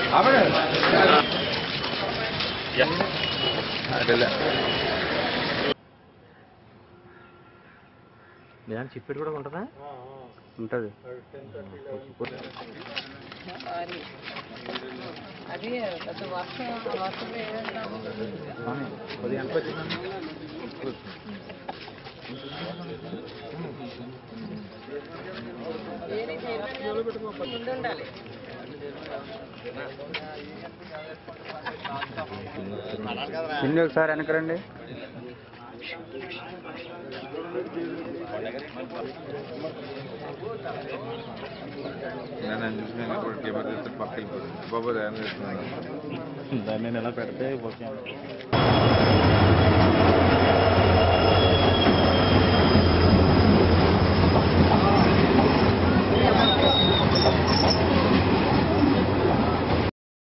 దాని చిప్పెట్ కూడా ఉంటుందా ఉంటుంది అది పెద్ద వర్షం వర్షం ఏదైనా పది గంటలకు వచ్చిందండి ఉండాలి చిన్ని ఒకసారి వెనకరండి నేను చూసిన కూడా కెమెరా చేస్తే పక్కకి వెళ్ళిపోతుంది బాబా ధ్యానం చేస్తున్నాను దాన్ని నేను ఎలా పెడితే ఓకే